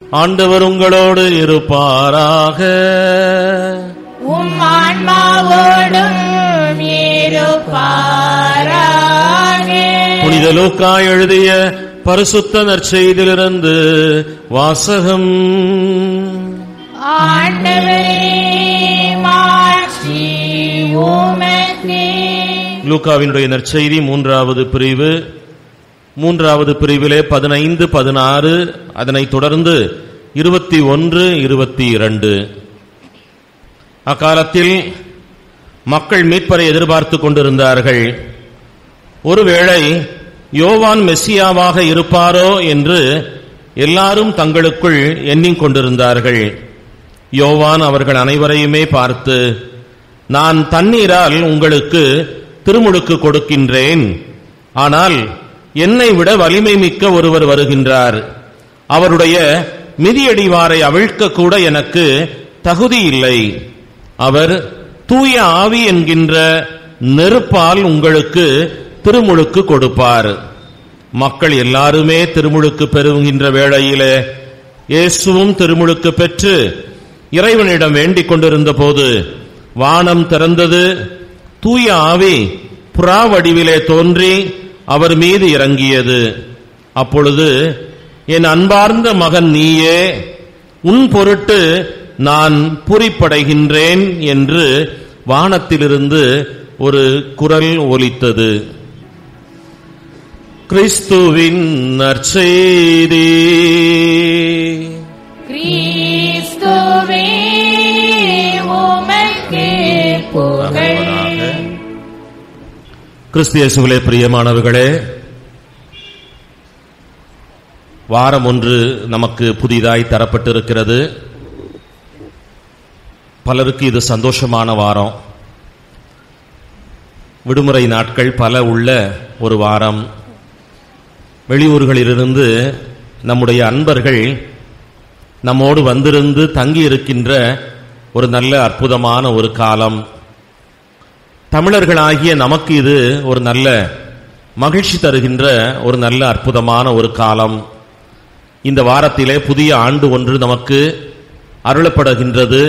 ஆண்டவர் உங்களோடு இருப்பாராக உம் ஆன்மாவோடும் இருப்பாராக புனித லூக்கா எழுதிய பரிசுத்த நற்செய்திலிருந்து வாசகம் ஆண்டவரே மாட்சி உமக்கே லூக்காவினுடைய நற்செய்தி மூன்றாவது பிரிவு மூன்றாவது பிரிவிலே பதினைந்து பதினாறு அதனைத் தொடர்ந்து இருபத்தி ஒன்று இருபத்தி இரண்டு அக்காலத்தில் மக்கள் மீட்பரை எதிர்பார்த்து கொண்டிருந்தார்கள் ஒருவேளை யோவான் மெஸ்ஸியாவாக இருப்பாரோ என்று எல்லாரும் தங்களுக்குள் எண்ணிக் கொண்டிருந்தார்கள் யோவான் அவர்கள் அனைவரையுமே பார்த்து நான் தண்ணீரால் உங்களுக்கு திருமுழுக்கு கொடுக்கின்றேன் ஆனால் என்னை விட வலிமை மிக்க ஒருவர் வருகின்றார் அவருடைய மிதியடிவாரை அவிழ்க்க கூட எனக்கு தகுதி இல்லை அவர் தூய ஆவி என்கின்ற நெருப்பால் உங்களுக்கு திருமுழுக்கு கொடுப்பார் மக்கள் எல்லாருமே திருமுழுக்கு பெறுகின்ற வேளையிலே இயேசுவும் திருமுழுக்கு பெற்று இறைவனிடம் வேண்டிக் கொண்டிருந்த போது வானம் திறந்தது தூய ஆவி புறா வடிவிலே தோன்றி அவர் மீது இறங்கியது அப்பொழுது என் அன்பார்ந்த மகன் நீயே உன் பொருட்டு நான் பூரிப்படைகின்றேன் என்று வானத்திலிருந்து ஒரு குரல் ஒலித்தது கிறிஸ்துவின் நற்செய்தி கிறிஸ்துவே உமக்கு புகழ் கிறிஸ்தியசுகளே பிரியமானவர்களே வாரம் ஒன்று நமக்கு புதிதாய் தரப்பட்டிருக்கிறது பலருக்கு இது சந்தோஷமான வாரம் விடுமுறை நாட்கள் பல உள்ள ஒரு வாரம் வெளியூர்களிலிருந்து நம்முடைய அன்பர்கள் நம்மோடு வந்திருந்து தங்கி இருக்கின்ற ஒரு நல்ல அற்புதமான ஒரு காலம் தமிழர்களாகிய நமக்கு இது ஒரு நல்ல மகிழ்ச்சி தருகின்ற ஒரு நல்ல அற்புதமான ஒரு காலம் இந்த வாரத்திலே புதிய ஆண்டு ஒன்று நமக்கு அருளப்படுகின்றது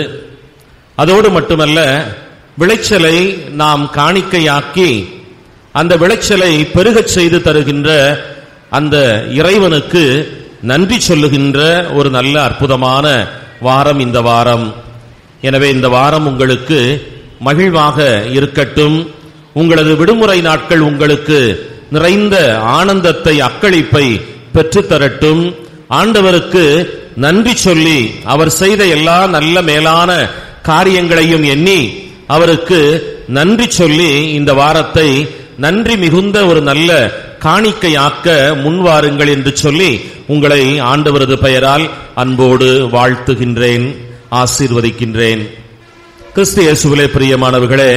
அதோடு மட்டுமல்ல விளைச்சலை நாம் காணிக்கையாக்கி அந்த விளைச்சலை பெருகச் செய்து தருகின்ற அந்த இறைவனுக்கு நன்றி சொல்லுகின்ற ஒரு நல்ல அற்புதமான வாரம் இந்த வாரம் எனவே இந்த வாரம் உங்களுக்கு மகிழ்வாக இருக்கட்டும் உங்களது விடுமுறை நாட்கள் உங்களுக்கு நிறைந்த ஆனந்தத்தை அக்களிப்பை பெற்றுத்தரட்டும் ஆண்டவருக்கு நன்றி சொல்லி அவர் செய்த எல்லா நல்ல மேலான காரியங்களையும் எண்ணி அவருக்கு நன்றி சொல்லி இந்த வாரத்தை நன்றி மிகுந்த ஒரு நல்ல காணிக்கையாக்க முன்வாருங்கள் என்று சொல்லி உங்களை ஆண்டவரது பெயரால் அன்போடு வாழ்த்துகின்றேன் ஆசீர்வதிக்கின்றேன் கிறிஸ்து இயேசுவிலே பிரியமானவர்களே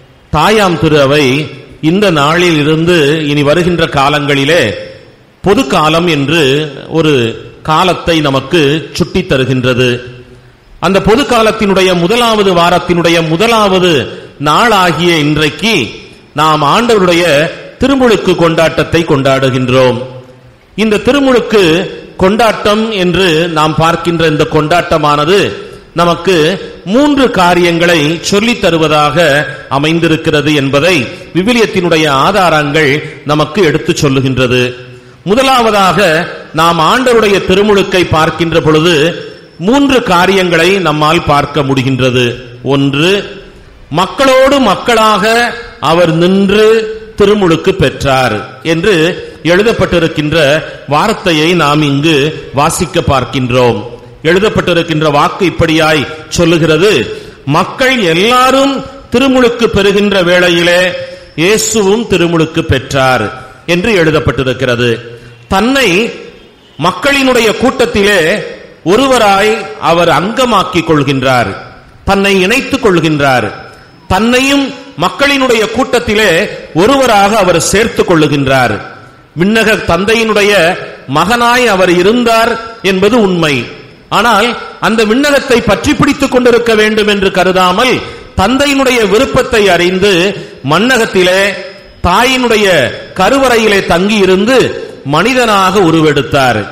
தாயாம் திரு அவை இந்த நாளில் இருந்து இனி வருகின்ற காலங்களிலே பொது காலம் என்று ஒரு காலத்தை நமக்கு சுட்டித் தருகின்றது அந்த பொது காலத்தினுடைய முதலாவது வாரத்தினுடைய முதலாவது நாளாகிய இன்றைக்கு நாம் ஆண்டவருடைய திருமுழுக்கு கொண்டாட்டத்தை கொண்டாடுகின்றோம் இந்த திருமுழுக்கு கொண்டாட்டம் என்று நாம் பார்க்கின்ற இந்த கொண்டாட்டமானது நமக்கு மூன்று காரியங்களை சொல்லித் தருவதாக அமைந்திருக்கிறது என்பதை விவிலியத்தினுடைய ஆதாரங்கள் நமக்கு எடுத்துச் சொல்லுகின்றது முதலாவதாக நாம் ஆண்டவருடைய திருமுழுக்கை பார்க்கின்ற பொழுது மூன்று காரியங்களை நம்மால் பார்க்க முடிகின்றது ஒன்று மக்களோடு மக்களாக அவர் நின்று திருமுழுக்கு பெற்றார் என்று எழுதப்பட்டிருக்கின்ற வார்த்தையை நாம் இங்கு வாசிக்க பார்க்கின்றோம் எழுதப்பட்டிருக்கின்ற வாக்கு இப்படியாய் சொல்லுகிறது மக்கள் எல்லாரும் திருமுழுக்கு பெறுகின்ற வேளையிலே இயேசுவும் திருமுழுக்கு பெற்றார் என்று எழுதப்பட்டிருக்கிறது தன்னை மக்களினுடைய கூட்டத்திலே ஒருவராய் அவர் அங்கமாக்கிக் கொள்கின்றார் தன்னை இணைத்துக் கொள்கின்றார் தன்னையும் மக்களினுடைய கூட்டத்திலே ஒருவராக அவர் சேர்த்துக் கொள்ளுகின்றார் விண்ணக தந்தையினுடைய மகனாய் அவர் இருந்தார் என்பது உண்மை ஆனால் அந்த விண்ணகத்தை பற்றி பிடித்துக் கொண்டிருக்க வேண்டும் என்று கருதாமல் தந்தையினுடைய விருப்பத்தை அறிந்து மன்னகத்திலே தாயினுடைய கருவறையிலே தங்கி இருந்து மனிதனாக உருவெடுத்தார்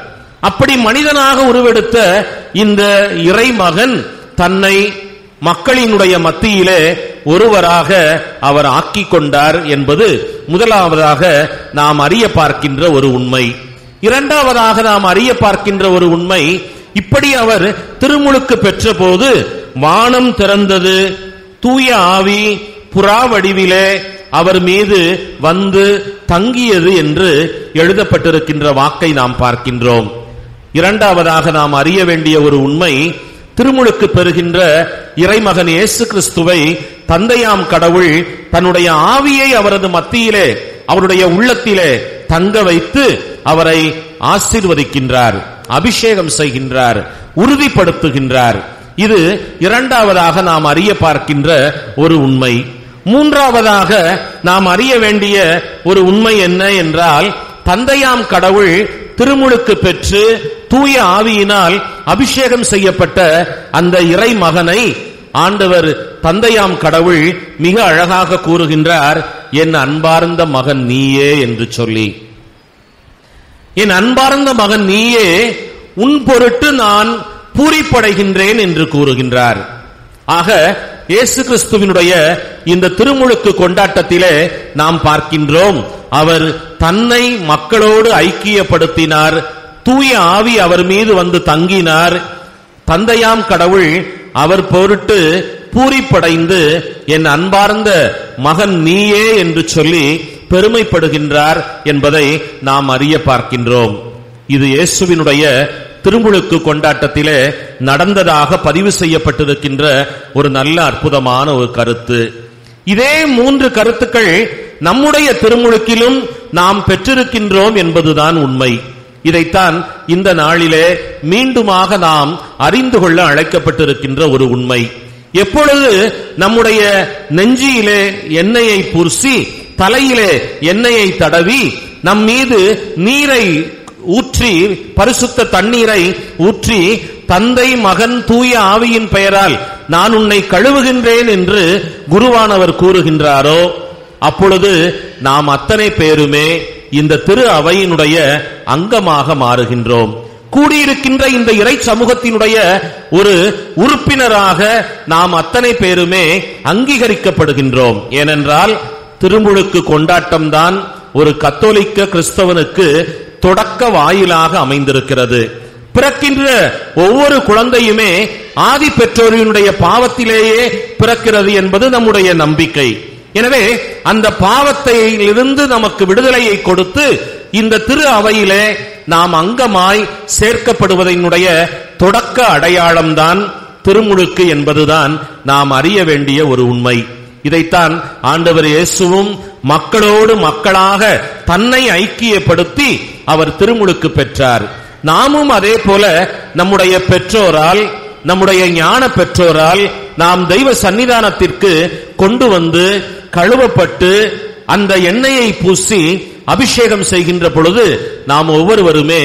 அப்படி மனிதனாக உருவெடுத்த இந்த இறைமகன் தன்னை மக்களினுடைய மத்தியிலே ஒருவராக அவர் ஆக்கிக் கொண்டார் என்பது முதலாவதாக நாம் அறிய பார்க்கின்ற ஒரு உண்மை இரண்டாவதாக நாம் அறிய பார்க்கின்ற ஒரு உண்மை இப்படி அவர் திருமுழுக்கு பெற்றபோது வானம் திறந்தது தூய ஆவி புறா வடிவிலே அவர் மீது வந்து தங்கியது என்று எழுதப்பட்டிருக்கின்ற வாக்கை நாம் பார்க்கின்றோம் இரண்டாவதாக நாம் அறிய வேண்டிய ஒரு உண்மை திருமுழுக்கு பெறுகின்ற இறைமகன் இயேசு கிறிஸ்துவை தந்தையாம் கடவுள் தன்னுடைய ஆவியை அவரது மத்தியிலே அவருடைய உள்ளத்திலே தங்க வைத்து அவரை ஆசீர்வதிக்கின்றார் அபிஷேகம் செய்கின்றார் உறுதிப்படுத்துகின்றார் இது இரண்டாவதாக நாம் அறிய பார்க்கின்ற ஒரு உண்மை மூன்றாவதாக நாம் அறிய வேண்டிய ஒரு உண்மை என்ன என்றால் தந்தையாம் கடவுள் திருமுழுக்கு பெற்று தூய ஆவியினால் அபிஷேகம் செய்யப்பட்ட அந்த இறை மகனை ஆண்டவர் தந்தையாம் கடவுள் மிக அழகாக கூறுகின்றார் என் அன்பார்ந்த மகன் நீயே என்று சொல்லி என் அன்பார்ந்த மகன் நீயே உன் பொருட்டு நான் பூரிப்படைகின்றேன் என்று கூறுகின்றார் ஆக இயேசு கிறிஸ்துவினுடைய இந்த திருமுழுக்கு கொண்டாட்டத்திலே நாம் பார்க்கின்றோம் அவர் தன்னை மக்களோடு ஐக்கியப்படுத்தினார் தூய ஆவி அவர் மீது வந்து தங்கினார் தந்தையாம் கடவுள் அவர் பொருட்டு பூரிப்படைந்து என் அன்பார்ந்த மகன் நீயே என்று சொல்லி பெருமைப்படுகின்றார் என்பதை நாம் அறிய பார்க்கின்றோம் இது இயேசுவினுடைய திருமுழுக்கு கொண்டாட்டத்திலே நடந்ததாக பதிவு செய்யப்பட்டிருக்கின்ற ஒரு நல்ல அற்புதமான ஒரு கருத்து இதே மூன்று கருத்துக்கள் நம்முடைய திருமுழுக்கிலும் நாம் பெற்றிருக்கின்றோம் என்பதுதான் உண்மை இதைத்தான் இந்த நாளிலே மீண்டுமாக நாம் அறிந்து கொள்ள அழைக்கப்பட்டிருக்கின்ற ஒரு உண்மை எப்பொழுது நம்முடைய நெஞ்சியிலே எண்ணெயை பூசி தலையிலே எண்ணெயை தடவி நம் மீது நீரை ஊற்றி பரிசுத்த தண்ணீரை ஊற்றி தந்தை மகன் தூய ஆவியின் பெயரால் நான் உன்னை கழுவுகின்றேன் என்று குருவானவர் கூறுகின்றாரோ அப்பொழுது நாம் அத்தனை பேருமே இந்த திரு அவையினுடைய அங்கமாக மாறுகின்றோம் கூடியிருக்கின்ற இந்த இறை சமூகத்தினுடைய ஒரு உறுப்பினராக நாம் அத்தனை பேருமே அங்கீகரிக்கப்படுகின்றோம் ஏனென்றால் திருமுழுக்கு கொண்டாட்டம்தான் ஒரு கத்தோலிக்க கிறிஸ்தவனுக்கு தொடக்க வாயிலாக அமைந்திருக்கிறது பிறக்கின்ற ஒவ்வொரு குழந்தையுமே ஆதி பெற்றோரினுடைய பாவத்திலேயே பிறக்கிறது என்பது நம்முடைய நம்பிக்கை எனவே அந்த பாவத்தையிலிருந்து நமக்கு விடுதலையை கொடுத்து இந்த திரு அவையிலே நாம் அங்கமாய் சேர்க்கப்படுவதனுடைய தொடக்க அடையாளம்தான் திருமுழுக்கு என்பதுதான் நாம் அறிய வேண்டிய ஒரு உண்மை இதைத்தான் ஆண்டவர் இயேசுவும் மக்களோடு மக்களாக தன்னை ஐக்கியப்படுத்தி அவர் திருமுழுக்கு பெற்றார் நாமும் அதே போல நம்முடைய பெற்றோரால் நம்முடைய ஞான பெற்றோரால் நாம் தெய்வ சன்னிதானத்திற்கு கொண்டு வந்து கழுவப்பட்டு அந்த எண்ணெயை பூசி அபிஷேகம் செய்கின்ற பொழுது நாம் ஒவ்வொருவருமே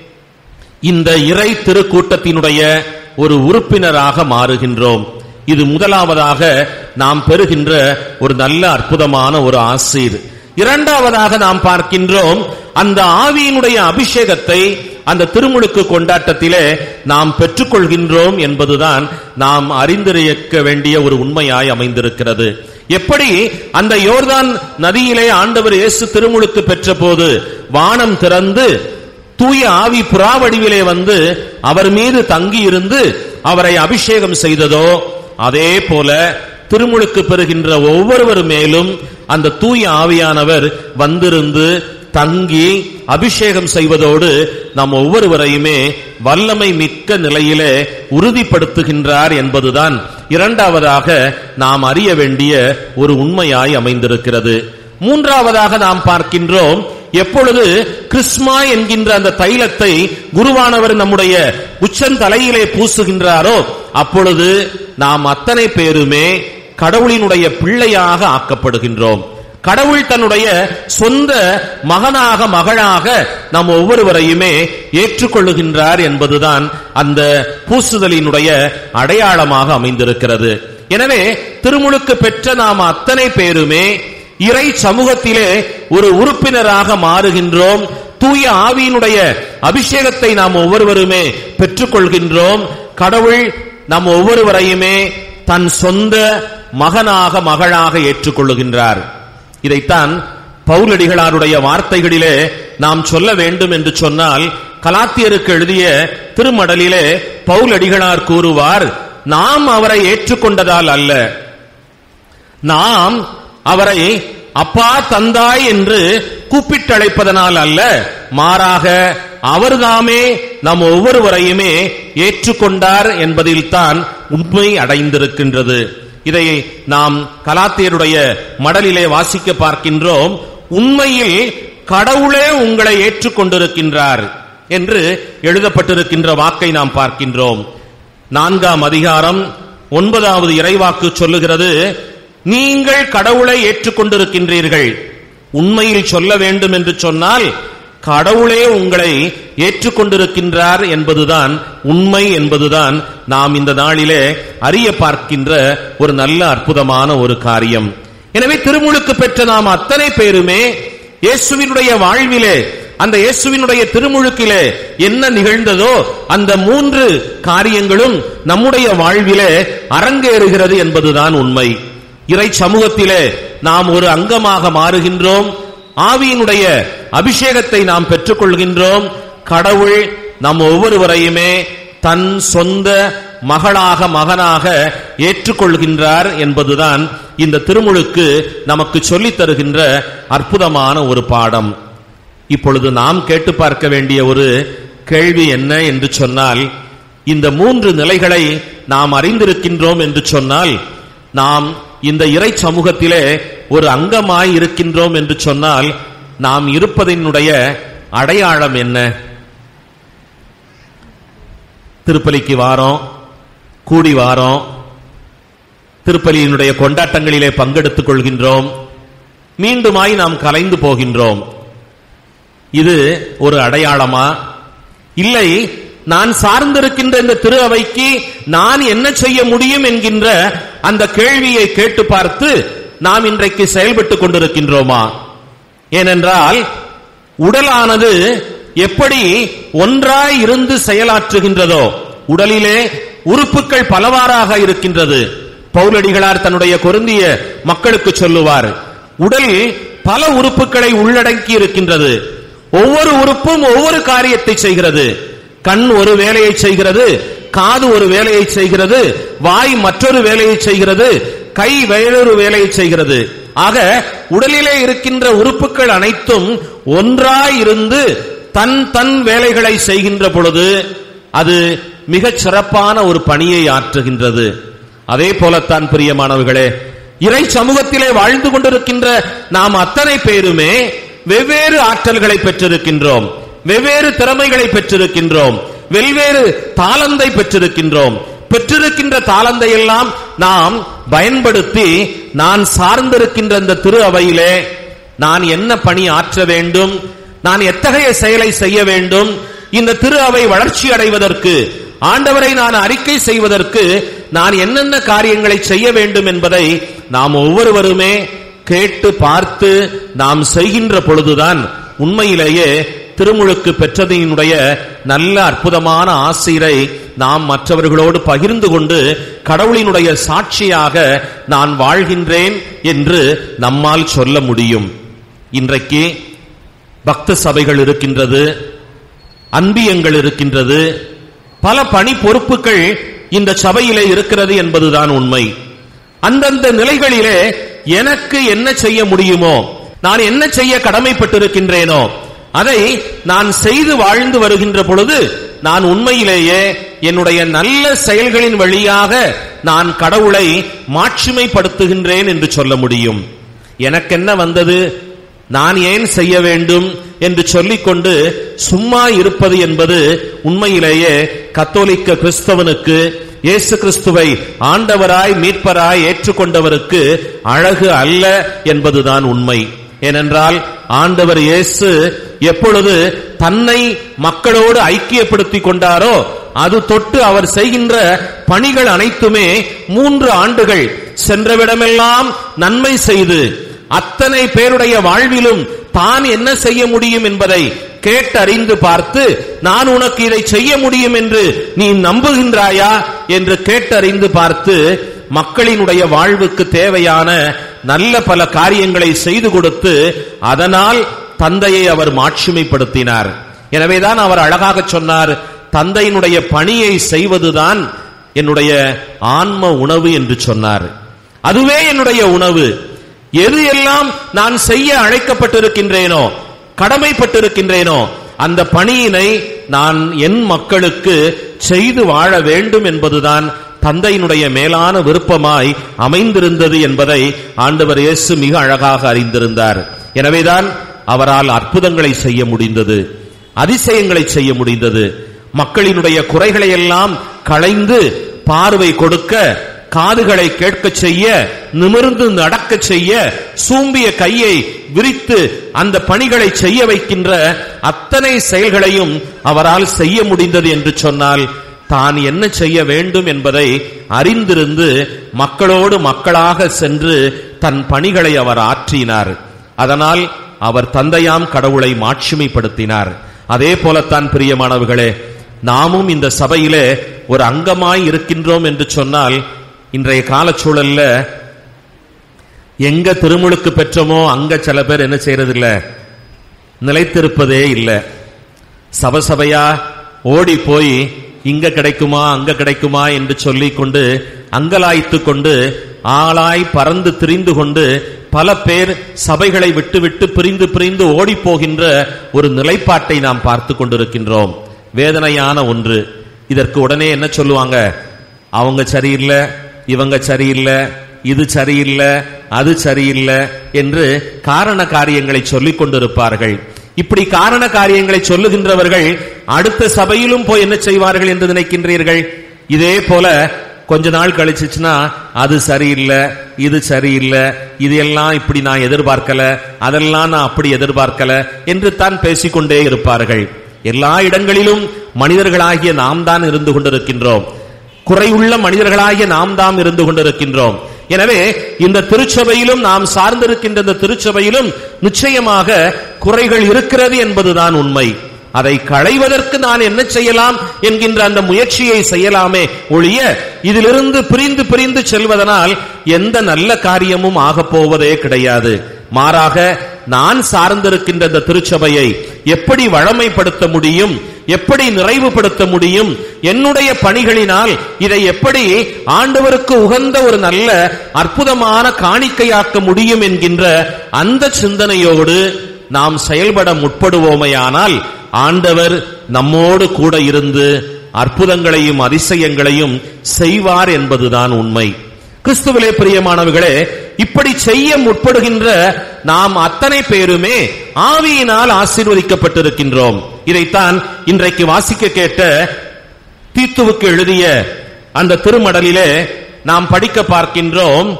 இந்த இறை திருக்கூட்டத்தினுடைய ஒரு உறுப்பினராக மாறுகின்றோம் இது முதலாவதாக நாம் பெறுகின்ற ஒரு நல்ல அற்புதமான ஒரு ஆசீர் இரண்டாவதாக நாம் பார்க்கின்றோம் அந்த ஆவியினுடைய அபிஷேகத்தை அந்த திருமுழுக்கு கொண்டாட்டத்திலே நாம் பெற்றுக்கொள்கின்றோம் என்பதுதான் நாம் அறிந்திருக்க வேண்டிய ஒரு உண்மையாய் அமைந்திருக்கிறது எப்படி அந்த யோர்தான் நதியிலே ஆண்டவர் இயேசு திருமுழுக்கு பெற்ற போது வானம் திறந்து தூய ஆவி புறா வடிவிலே வந்து அவர் மீது தங்கி இருந்து அவரை அபிஷேகம் செய்ததோ அதே போல திருமுழுக்கு பெறுகின்ற ஒவ்வொருவர் மேலும் அந்த தூய ஆவியானவர் வந்திருந்து தங்கி அபிஷேகம் செய்வதோடு நாம் ஒவ்வொருவரையுமே வல்லமை மிக்க நிலையிலே உறுதிப்படுத்துகின்றார் என்பதுதான் இரண்டாவதாக நாம் அறிய வேண்டிய ஒரு உண்மையாய் அமைந்திருக்கிறது மூன்றாவதாக நாம் பார்க்கின்றோம் எப்பொழுது கிறிஸ்மா என்கின்ற அந்த தைலத்தை குருவானவர் நம்முடைய உச்சந்தலையிலே பூசுகின்றாரோ அப்பொழுது நாம் அத்தனை பேருமே கடவுளினுடைய பிள்ளையாக ஆக்கப்படுகின்றோம் கடவுள் தன்னுடைய சொந்த மகனாக மகளாக நாம் ஒவ்வொருவரையுமே ஏற்றுக்கொள்ளுகின்றார் என்பதுதான் அந்த பூசுதலினுடைய அடையாளமாக அமைந்திருக்கிறது எனவே திருமுழுக்கு பெற்ற நாம் அத்தனை பேருமே இறை சமூகத்திலே ஒரு உறுப்பினராக மாறுகின்றோம் தூய ஆவியினுடைய அபிஷேகத்தை நாம் ஒவ்வொருவருமே பெற்றுக்கொள்கின்றோம் கடவுள் நம் ஒவ்வொருவரையுமே தன் சொந்த மகனாக மகளாக ஏற்றுக்கொள்ளுகின்றார் இதைத்தான் பவுலடிகளாருடைய வார்த்தைகளிலே நாம் சொல்ல வேண்டும் என்று சொன்னால் கலாத்தியருக்கு எழுதிய திருமடலிலே பவுலடிகளார் கூறுவார் நாம் அவரை ஏற்றுக்கொண்டதால் அல்ல நாம் அவரை அப்பா தந்தாய் என்று கூப்பிட்டழைப்பதனால் அல்ல மாறாக அவர்தாமே நம் ஒவ்வொருவரையுமே ஏற்றுக்கொண்டார் என்பதில்தான் உண்மை அடைந்திருக்கின்றது இதை நாம் கலாத்தியருடைய மடலிலே வாசிக்க பார்க்கின்றோம் உண்மையில் கடவுளே உங்களை ஏற்றுக்கொண்டிருக்கின்றார் என்று எழுதப்பட்டிருக்கின்ற வாக்கை நாம் பார்க்கின்றோம் நான்காம் அதிகாரம் ஒன்பதாவது இறைவாக்கு சொல்லுகிறது நீங்கள் கடவுளை ஏற்றுக்கொண்டிருக்கின்றீர்கள் உண்மையில் சொல்ல வேண்டும் என்று சொன்னால் கடவுளே உங்களை ஏற்றுக்கொண்டிருக்கின்றார் என்பதுதான் உண்மை என்பதுதான் நாம் இந்த நாளிலே அறிய பார்க்கின்ற ஒரு நல்ல அற்புதமான ஒரு காரியம் எனவே திருமுழுக்கு பெற்ற நாம் அத்தனை பேருமே இயேசுவினுடைய வாழ்விலே அந்த இயேசுவினுடைய திருமுழுக்கிலே என்ன நிகழ்ந்ததோ அந்த மூன்று காரியங்களும் நம்முடைய வாழ்விலே அரங்கேறுகிறது என்பதுதான் உண்மை இறை சமூகத்திலே நாம் ஒரு அங்கமாக மாறுகின்றோம் ஆவியினுடைய அபிஷேகத்தை நாம் பெற்றுக்கொள்கின்றோம் கடவுள் நம் ஒவ்வொருவரையுமே தன் சொந்த மகளாக மகனாக ஏற்றுக்கொள்கின்றார் என்பதுதான் இந்த திருமுழுக்கு நமக்கு சொல்லித் தருகின்ற அற்புதமான ஒரு பாடம் இப்பொழுது நாம் கேட்டு பார்க்க வேண்டிய ஒரு கேள்வி என்ன என்று சொன்னால் இந்த மூன்று நிலைகளை நாம் அறிந்திருக்கின்றோம் என்று சொன்னால் நாம் இந்த இறை சமூகத்திலே ஒரு அங்கமாய் இருக்கின்றோம் என்று சொன்னால் நாம் இருப்பதனுடைய அடையாளம் என்ன திருப்பலிக்கு வாரோம் கூடி வாரோம் திருப்பலியினுடைய கொண்டாட்டங்களிலே பங்கெடுத்துக் கொள்கின்றோம் மீண்டுமாய் நாம் கலைந்து போகின்றோம் இது ஒரு அடையாளமா இல்லை நான் சார்ந்திருக்கின்ற இந்த திரு அவைக்கு நான் என்ன செய்ய முடியும் என்கின்ற அந்த கேள்வியை கேட்டு பார்த்து நாம் இன்றைக்கு செயல்பட்டுக் கொண்டிருக்கின்றோமா ஏனென்றால் உடலானது எப்படி ஒன்றாய் இருந்து செயலாற்றுகின்றதோ உடலிலே உறுப்புகள் பலவாறாக இருக்கின்றது பௌலடிகளார் தன்னுடைய கொருந்திய மக்களுக்கு சொல்லுவார் உடல் பல உறுப்புகளை உள்ளடக்கி இருக்கின்றது ஒவ்வொரு உறுப்பும் ஒவ்வொரு காரியத்தை செய்கிறது கண் ஒரு வேலையை செய்கிறது காது ஒரு வேலையை செய்கிறது வாய் மற்றொரு வேலையை செய்கிறது கை வேறொரு வேலையை செய்கிறது ஆக உடலிலே இருக்கின்ற உறுப்புகள் அனைத்தும் ஒன்றாய் இருந்து தன் தன் வேலைகளை செய்கின்ற பொழுது அது மிகச் சிறப்பான ஒரு பணியை ஆற்றுகின்றது அதே போலத்தான் பிரியமானவர்களே இறை சமூகத்திலே வாழ்ந்து கொண்டிருக்கின்ற நாம் அத்தனை பேருமே வெவ்வேறு ஆற்றல்களை பெற்றிருக்கின்றோம் வெவ்வேறு திறமைகளை பெற்றிருக்கின்றோம் வெவ்வேறு தாளந்தை பெற்றிருக்கின்றோம் பெற்றிருக்கின்ற தாளந்தை எல்லாம் நாம் பயன்படுத்தி நான் சார்ந்திருக்கின்ற இந்த திரு அவையிலே நான் என்ன பணி ஆற்ற வேண்டும் நான் எத்தகைய செயலை செய்ய வேண்டும் இந்த திரு அவை வளர்ச்சி அடைவதற்கு ஆண்டவரை நான் அறிக்கை செய்வதற்கு நான் என்னென்ன காரியங்களை செய்ய வேண்டும் என்பதை நாம் ஒவ்வொருவருமே கேட்டு பார்த்து நாம் செய்கின்ற பொழுதுதான் உண்மையிலேயே திருமுழுக்கு பெற்றதினுடைய நல்ல அற்புதமான ஆசிரை நாம் மற்றவர்களோடு பகிர்ந்து கொண்டு கடவுளினுடைய சாட்சியாக நான் வாழ்கின்றேன் என்று நம்மால் சொல்ல முடியும் இன்றைக்கு பக்த சபைகள் இருக்கின்றது அன்பியங்கள் இருக்கின்றது பல பணி பொறுப்புகள் இந்த சபையிலே இருக்கிறது என்பதுதான் உண்மை அந்தந்த நிலைகளிலே எனக்கு என்ன செய்ய முடியுமோ நான் என்ன செய்ய கடமைப்பட்டிருக்கின்றேனோ அதை நான் செய்து வாழ்ந்து வருகின்ற பொழுது நான் உண்மையிலேயே என்னுடைய நல்ல செயல்களின் வழியாக நான் கடவுளை மாட்சிமைப்படுத்துகின்றேன் என்று சொல்ல முடியும் எனக்கென்ன வந்தது நான் ஏன் செய்ய வேண்டும் என்று சொல்லிக்கொண்டு சும்மா இருப்பது என்பது உண்மையிலேயே கத்தோலிக்க கிறிஸ்தவனுக்கு இயேசு கிறிஸ்துவை ஆண்டவராய் மீட்பராய் ஏற்றுக்கொண்டவருக்கு அழகு அல்ல என்பதுதான் உண்மை ஏனென்றால் ஆண்டவர் இயேசு எப்பொழுது தன்னை மக்களோடு ஐக்கியப்படுத்திக் கொண்டாரோ அது தொட்டு அவர் செய்கின்ற பணிகள் அனைத்துமே மூன்று ஆண்டுகள் சென்றவிடமெல்லாம் நன்மை செய்து அத்தனை பேருடைய வாழ்விலும் தான் என்ன செய்ய முடியும் என்பதை கேட்டறிந்து பார்த்து நான் உனக்கு இதை செய்ய முடியும் என்று நீ நம்புகின்றாயா என்று கேட்டறிந்து பார்த்து மக்களினுடைய வாழ்வுக்கு தேவையான நல்ல பல காரியங்களை செய்து கொடுத்து அதனால் தந்தையை அவர் மாட்சிமைப்படுத்தினார் எனவேதான் அவர் அழகாக சொன்னார் தந்தையினுடைய பணியை செய்வதுதான் என்னுடைய ஆன்ம உணவு என்று சொன்னார் அதுவே என்னுடைய உணவு எது எல்லாம் நான் செய்ய அழைக்கப்பட்டிருக்கின்றேனோ கடமைப்பட்டிருக்கின்றேனோ அந்த பணியினை நான் என் மக்களுக்கு செய்து வாழ வேண்டும் என்பதுதான் தந்தையினுடைய மேலான விருப்பமாய் அமைந்திருந்தது என்பதை ஆண்டவர் இயேசு மிக அழகாக அறிந்திருந்தார் எனவேதான் அவரால் அற்புதங்களை செய்ய முடிந்தது அதிசயங்களை செய்ய முடிந்தது மக்களினுடைய குறைகளை எல்லாம் களைந்து பார்வை கொடுக்க காதுகளை கேட்கச் செய்ய நிமிர்ந்து நடக்கச் செய்ய சூம்பிய கையை விரித்து அந்த பணிகளை செய்ய வைக்கின்ற அத்தனை செயல்களையும் அவரால் செய்ய முடிந்தது என்று சொன்னால் தான் என்ன செய்ய வேண்டும் என்பதை அறிந்திருந்து மக்களோடு மக்களாக சென்று தன் பணிகளை அவர் ஆற்றினார் அதனால் அவர் தந்தையாம் கடவுளை மாட்சிமைப்படுத்தினார் அதே போலத்தான் பிரியமானவர்களே நாமும் இந்த சபையிலே ஒரு அங்கமாய் இருக்கின்றோம் என்று சொன்னால் இன்றைய காலச்சூழல்ல எங்க திருமுழுக்கு பெற்றோமோ அங்க சில பேர் என்ன செய்யறதில்ல நிலைத்திருப்பதே இல்லை சபசபையா ஓடி போய் இங்க கிடைக்குமா அங்க கிடைக்குமா என்று சொல்லிக் கொண்டு அங்கலாய்த்து கொண்டு ஆளாய் பறந்து திரிந்து கொண்டு பல பேர் சபைகளை விட்டு விட்டு பிரிந்து பிரிந்து ஓடி போகின்ற ஒரு நிலைப்பாட்டை நாம் பார்த்து கொண்டிருக்கின்றோம் வேதனையான ஒன்று இதற்கு உடனே என்ன சொல்லுவாங்க அவங்க சரியில்லை இவங்க சரியில்லை இது சரியில்லை அது சரியில்லை என்று காரண காரியங்களை சொல்லிக் கொண்டிருப்பார்கள் இப்படி காரண காரியங்களை சொல்லுகின்றவர்கள் அடுத்த சபையிலும் போய் என்ன செய்வார்கள் என்று நினைக்கின்றீர்கள் இதே போல கொஞ்ச நாள் கழிச்சுச்சுன்னா அது சரியில்லை இது சரியில்லை இது எல்லாம் இப்படி நான் எதிர்பார்க்கல அதெல்லாம் நான் அப்படி எதிர்பார்க்கல என்று தான் பேசிக்கொண்டே இருப்பார்கள் எல்லா இடங்களிலும் மனிதர்களாகிய நாம் தான் இருந்து கொண்டிருக்கின்றோம் குறையுள்ள மனிதர்களாகிய நாம் தாம் இருந்து கொண்டிருக்கின்றோம் எனவே இந்த திருச்சபையிலும் நாம் சார்ந்திருக்கின்ற இந்த திருச்சபையிலும் நிச்சயமாக குறைகள் இருக்கிறது என்பதுதான் உண்மை அதை களைவதற்கு நான் என்ன செய்யலாம் என்கின்ற அந்த முயற்சியை செய்யலாமே ஒழிய இதிலிருந்து பிரிந்து பிரிந்து செல்வதனால் எந்த நல்ல காரியமும் ஆகப் போவதே கிடையாது மாறாக நான் சார்ந்திருக்கின்ற இந்த திருச்சபையை எப்படி வழமைப்படுத்த முடியும் எப்படி நிறைவுபடுத்த முடியும் என்னுடைய பணிகளினால் இதை எப்படி ஆண்டவருக்கு உகந்த ஒரு நல்ல அற்புதமான காணிக்கையாக்க முடியும் என்கின்ற அந்த சிந்தனையோடு நாம் செயல்பட முற்படுவோமையானால் ஆண்டவர் நம்மோடு கூட இருந்து அற்புதங்களையும் அதிசயங்களையும் செய்வார் என்பதுதான் உண்மை கிறிஸ்துவிலே பிரியமானவர்களே இப்படி செய்ய முற்படுகின்ற நாம் அத்தனை பேருமே ஆவியினால் ஆசீர்வதிக்கப்பட்டிருக்கின்றோம் இதைத்தான் இன்றைக்கு வாசிக்க கேட்ட தீத்துவுக்கு எழுதிய அந்த திருமடலிலே நாம் படிக்க பார்க்கின்றோம்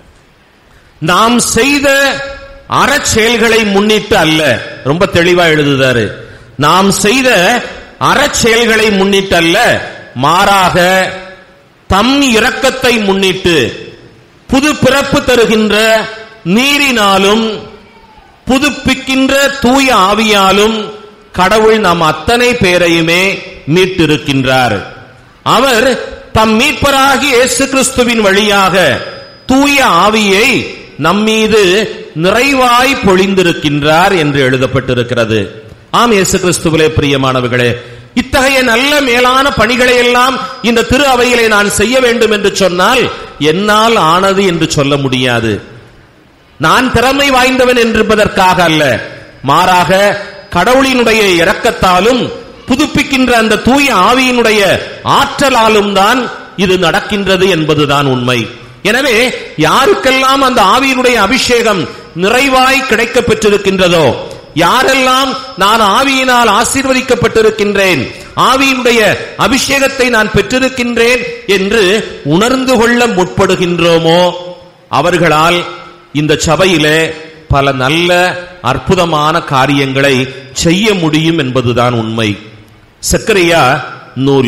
நாம் செய்த அறச்செயல்களை முன்னிட்டு அல்ல ரொம்ப தெளிவா எழுதுதாரு நாம் செய்த அறச்செயல்களை முன்னிட்டு அல்ல மாறாக தம் இரக்கத்தை முன்னிட்டு புது பிறப்பு தருகின்ற நீரினாலும் புதுப்பிக்கின்ற தூய ஆவியாலும் கடவுள் நம் அத்தனை பேரையுமே மீட்டிருக்கின்றார் அவர் தம் மீட்பராகி இயேசு கிறிஸ்துவின் வழியாக தூய ஆவியை நம்மீது நிறைவாய் பொழிந்திருக்கின்றார் என்று எழுதப்பட்டிருக்கிறது ஆம் இயேசு கிறிஸ்துவிலே பிரியமானவர்களே இத்தகைய நல்ல மேலான பணிகளை எல்லாம் இந்த திரு அவையிலே நான் செய்ய வேண்டும் என்று சொன்னால் என்னால் ஆனது என்று சொல்ல முடியாது நான் திறமை வாய்ந்தவன் என்பதற்காக அல்ல மாறாக கடவுளினுடைய இரக்கத்தாலும் புதுப்பிக்கின்ற அந்த தூய ஆவியினுடைய ஆற்றலாலும் தான் இது நடக்கின்றது என்பதுதான் உண்மை எனவே யாருக்கெல்லாம் அந்த ஆவியினுடைய அபிஷேகம் நிறைவாய் கிடைக்கப் பெற்றிருக்கின்றதோ யாரெல்லாம் நான் ஆவியினால் ஆசீர்வதிக்கப்பட்டிருக்கின்றேன் ஆவியினுடைய அபிஷேகத்தை நான் பெற்றிருக்கின்றேன் என்று உணர்ந்து கொள்ள முற்படுகின்றோமோ அவர்களால் இந்த சபையிலே பல நல்ல அற்புதமான காரியங்களை செய்ய முடியும் என்பதுதான் உண்மை சக்கரையா நூல்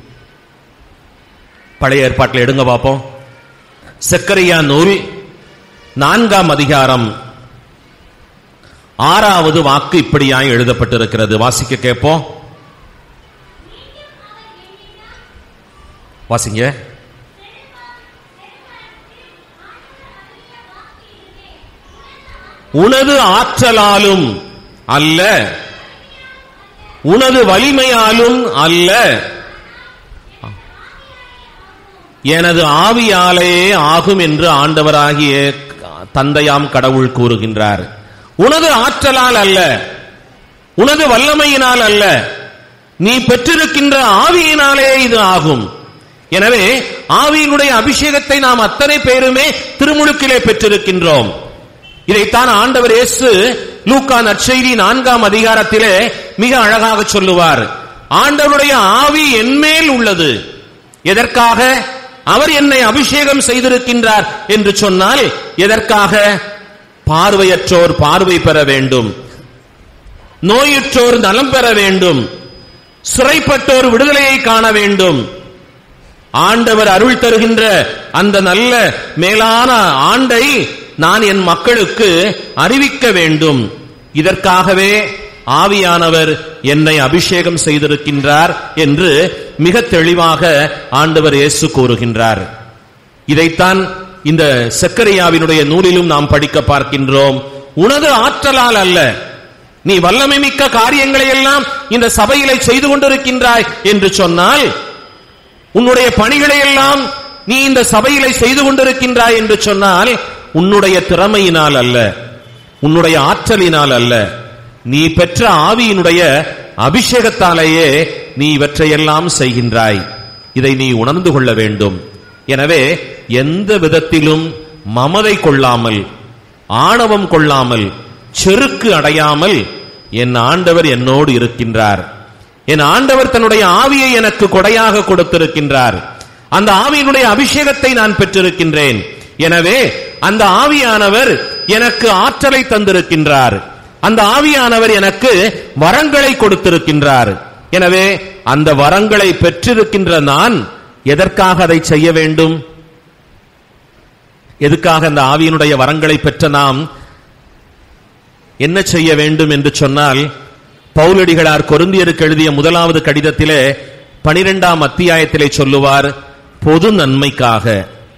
பழைய ஏற்பாட்டில் எடுங்க பார்ப்போம் சக்கரையா நூல் நான்காம் அதிகாரம் ஆறாவது வாக்கு இப்படியாய் எழுதப்பட்டிருக்கிறது வாசிக்க கேட்போம் வாசிங்க உனது ஆற்றலாலும் அல்ல உனது வலிமையாலும் அல்ல எனது ஆவியாலே ஆகும் என்று ஆண்டவராகிய தந்தையாம் கடவுள் கூறுகின்றார் உனது ஆற்றலால் அல்ல உனது வல்லமையினால் அல்ல நீ பெற்றிருக்கின்ற ஆவியினாலே இது ஆகும் எனவே ஆவியினுடைய அபிஷேகத்தை நாம் அத்தனை பேருமே திருமுழுக்கிலே பெற்றிருக்கின்றோம் இதைத்தான் ஆண்டவர் இயேசு லூக்கா நற்செய்தி நான்காம் அதிகாரத்திலே மிக அழகாக சொல்லுவார் ஆண்டவருடைய ஆவி என்மேல் உள்ளது எதற்காக அவர் என்னை அபிஷேகம் செய்திருக்கின்றார் என்று சொன்னால் எதற்காக பார்வையற்றோர் பார்வை பெற வேண்டும் நோயுற்றோர் நலம் பெற வேண்டும் சிறைப்பட்டோர் விடுதலையை காண வேண்டும் ஆண்டவர் அருள் தருகின்ற அந்த நல்ல மேலான ஆண்டை நான் என் மக்களுக்கு அறிவிக்க வேண்டும் இதற்காகவே ஆவியானவர் என்னை அபிஷேகம் செய்திருக்கின்றார் என்று மிக தெளிவாக ஆண்டவர் இயேசு கூறுகின்றார் இதைத்தான் இந்த செக்கரியாவினுடைய நூலிலும் நாம் படிக்க பார்க்கின்றோம் உனது ஆற்றலால் அல்ல நீ வல்லமை மிக்க காரியங்களை எல்லாம் இந்த சபையிலே செய்து கொண்டிருக்கின்றாய் என்று சொன்னால் உன்னுடைய பணிகளை எல்லாம் நீ இந்த சபையிலே செய்து கொண்டிருக்கின்றாய் என்று சொன்னால் உன்னுடைய திறமையினால் அல்ல உன்னுடைய ஆற்றலினால் அல்ல நீ பெற்ற ஆவியினுடைய அபிஷேகத்தாலேயே நீ இவற்றையெல்லாம் செய்கின்றாய் இதை நீ உணர்ந்து கொள்ள வேண்டும் எனவே எந்த விதத்திலும் மமதை கொள்ளாமல் ஆணவம் கொள்ளாமல் செருக்கு அடையாமல் என் ஆண்டவர் என்னோடு இருக்கின்றார் என் ஆண்டவர் தன்னுடைய ஆவியை எனக்கு கொடையாக கொடுத்திருக்கின்றார் அந்த ஆவியினுடைய அபிஷேகத்தை நான் பெற்றிருக்கின்றேன் எனவே அந்த ஆவியானவர் எனக்கு ஆற்றலை தந்திருக்கின்றார் அந்த ஆவியானவர் எனக்கு வரங்களை கொடுத்திருக்கின்றார் எனவே அந்த வரங்களை பெற்றிருக்கின்ற நான் எதற்காக அதை செய்ய வேண்டும் எதுக்காக அந்த ஆவியினுடைய வரங்களை பெற்ற நாம் என்ன செய்ய வேண்டும் என்று சொன்னால் பவுலடிகளார் கொருந்தியருக்கு எழுதிய முதலாவது கடிதத்திலே பனிரெண்டாம் அத்தியாயத்திலே சொல்லுவார் பொது நன்மைக்காக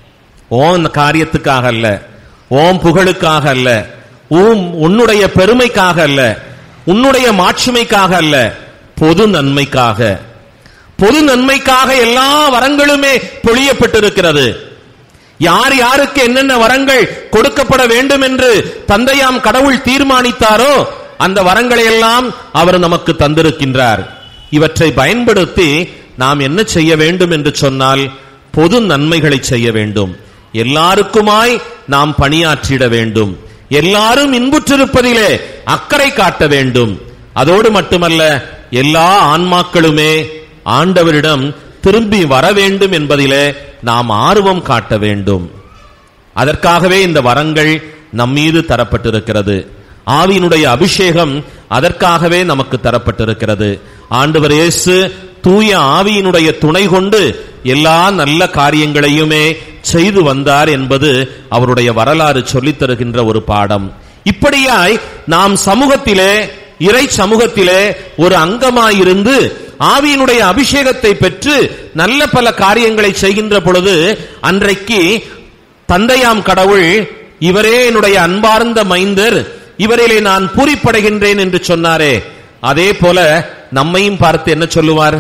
ஓன் காரியத்துக்காக அல்ல ஓம் புகழுக்காக அல்ல உம் உன்னுடைய பெருமைக்காக அல்ல உன்னுடைய மாட்சிமைக்காக அல்ல பொது நன்மைக்காக பொது நன்மைக்காக எல்லா வரங்களுமே பொழியப்பட்டிருக்கிறது யார் யாருக்கு என்னென்ன வரங்கள் கொடுக்கப்பட வேண்டும் என்று தந்தையாம் கடவுள் தீர்மானித்தாரோ அந்த வரங்களை எல்லாம் அவர் நமக்கு தந்திருக்கின்றார் இவற்றை பயன்படுத்தி நாம் என்ன செய்ய வேண்டும் என்று சொன்னால் பொது நன்மைகளை செய்ய வேண்டும் எல்லாருக்குமாய் நாம் பணியாற்றிட வேண்டும் எல்லாரும் இன்புற்றிருப்பதிலே அக்கறை காட்ட வேண்டும் அதோடு மட்டுமல்ல எல்லா ஆன்மாக்களுமே ஆண்டவரிடம் திரும்பி வர வேண்டும் என்பதிலே நாம் ஆர்வம் காட்ட வேண்டும் அதற்காகவே இந்த வரங்கள் நம்மீது தரப்பட்டிருக்கிறது ஆவியினுடைய அபிஷேகம் அதற்காகவே நமக்கு தரப்பட்டிருக்கிறது ஆண்டவர் இயேசு தூய ஆவியினுடைய துணை கொண்டு எல்லா நல்ல காரியங்களையுமே செய்து வந்தார் என்பது அவருடைய வரலாறு சொல்லித் தருகின்ற ஒரு பாடம் இப்படியாய் நாம் சமூகத்திலே இறை சமூகத்திலே ஒரு அங்கமாயிருந்து ஆவியினுடைய அபிஷேகத்தை பெற்று நல்ல பல காரியங்களை செய்கின்ற பொழுது அன்றைக்கு தந்தையாம் கடவுள் இவரே என்னுடைய அன்பார்ந்த மைந்தர் இவரிலே நான் பூரிப்படைகின்றேன் என்று சொன்னாரே அதே போல நம்மையும் பார்த்து என்ன சொல்லுவார்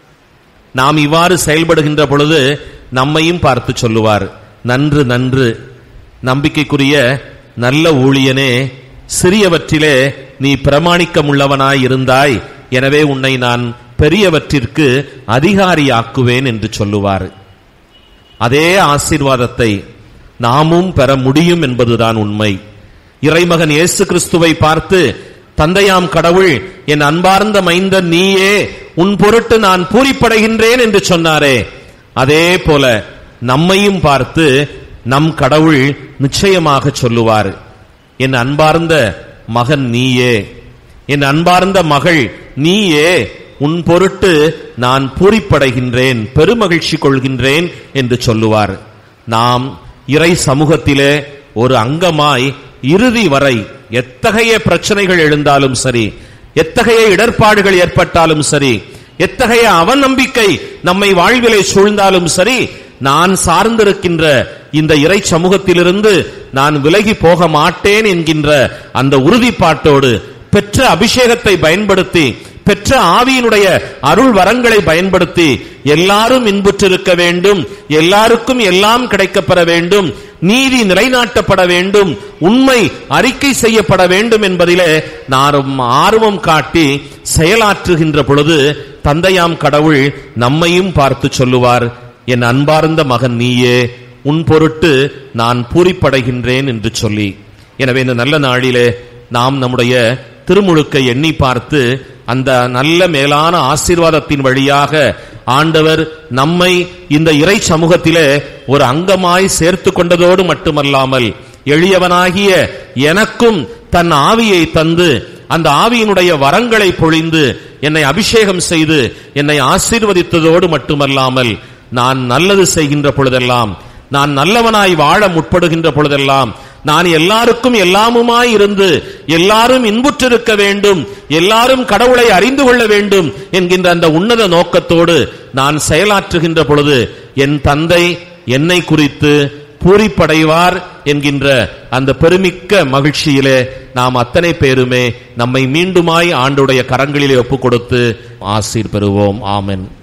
நாம் இவ்வாறு செயல்படுகின்ற பொழுது நம்மையும் பார்த்து சொல்லுவார் நன்று நன்று நம்பிக்கைக்குரிய நல்ல ஊழியனே சிறியவற்றிலே நீ பிரமாணிக்கம் உள்ளவனாய் இருந்தாய் எனவே உன்னை நான் பெரியவற்றிற்கு அதிகாரியாக்குவேன் என்று சொல்லுவார் அதே ஆசீர்வாதத்தை நாமும் பெற முடியும் என்பதுதான் உண்மை இறைமகன் இயேசு கிறிஸ்துவை பார்த்து தந்தையாம் கடவுள் என் அன்பார்ந்த மைந்தன் நீயே உன் பொருட்டு நான் பூரிப்படைகின்றேன் என்று சொன்னாரே அதே போல நம்மையும் பார்த்து நம் கடவுள் நிச்சயமாக சொல்லுவார் என் அன்பார்ந்த மகன் நீயே என் அன்பார்ந்த மகள் நீயே உன் பொருட்டு நான் பூரிப்படைகின்றேன் பெருமகிழ்ச்சி கொள்கின்றேன் என்று சொல்லுவார் நாம் இறை சமூகத்திலே ஒரு அங்கமாய் இறுதி வரை எத்தகைய பிரச்சனைகள் எழுந்தாலும் சரி எத்தகைய இடர்பாடுகள் ஏற்பட்டாலும் சரி எத்தகைய அவநம்பிக்கை நம்மை வாழ்விலை சூழ்ந்தாலும் சரி நான் சார்ந்திருக்கின்ற இந்த இறை சமூகத்திலிருந்து நான் விலகி போக மாட்டேன் என்கின்ற அந்த உறுதிப்பாட்டோடு பெற்ற அபிஷேகத்தை பயன்படுத்தி பெற்ற ஆவியினுடைய அருள் வரங்களை பயன்படுத்தி எல்லாரும் இன்புற்றிருக்க வேண்டும் எல்லாருக்கும் எல்லாம் கிடைக்கப்பெற வேண்டும் நீதி நிலைநாட்டப்பட வேண்டும் உண்மை அறிக்கை செய்யப்பட வேண்டும் என்பதிலே நாம் ஆர்வம் காட்டி செயலாற்றுகின்ற பொழுது தந்தையாம் கடவுள் நம்மையும் பார்த்து சொல்லுவார் என் அன்பார்ந்த மகன் நீயே உன் பொருட்டு நான் பூரிப்படைகின்றேன் என்று சொல்லி எனவே இந்த நல்ல நாளிலே நாம் நம்முடைய திருமுழுக்கை எண்ணி பார்த்து அந்த நல்ல மேலான ஆசீர்வாதத்தின் வழியாக ஆண்டவர் நம்மை இந்த இறை சமூகத்திலே ஒரு அங்கமாய் சேர்த்து கொண்டதோடு மட்டுமல்லாமல் எளியவனாகிய எனக்கும் தன் ஆவியை தந்து அந்த ஆவியினுடைய வரங்களை பொழிந்து என்னை அபிஷேகம் செய்து என்னை ஆசீர்வதித்ததோடு மட்டுமல்லாமல் நான் நல்லது செய்கின்ற பொழுதெல்லாம் நான் நல்லவனாய் வாழ முற்படுகின்ற பொழுதெல்லாம் நான் எல்லாருக்கும் எல்லாமுமாய் இருந்து எல்லாரும் இன்புற்றிருக்க வேண்டும் எல்லாரும் கடவுளை அறிந்து கொள்ள வேண்டும் என்கின்ற அந்த உன்னத நோக்கத்தோடு நான் செயலாற்றுகின்ற பொழுது என் தந்தை என்னை குறித்து பூரிப்படைவார் என்கின்ற அந்த பெருமிக்க மகிழ்ச்சியிலே நாம் அத்தனை பேருமே நம்மை மீண்டுமாய் ஆண்டுடைய கரங்களிலே ஒப்புக் கொடுத்து ஆசீர் பெறுவோம் ஆமென்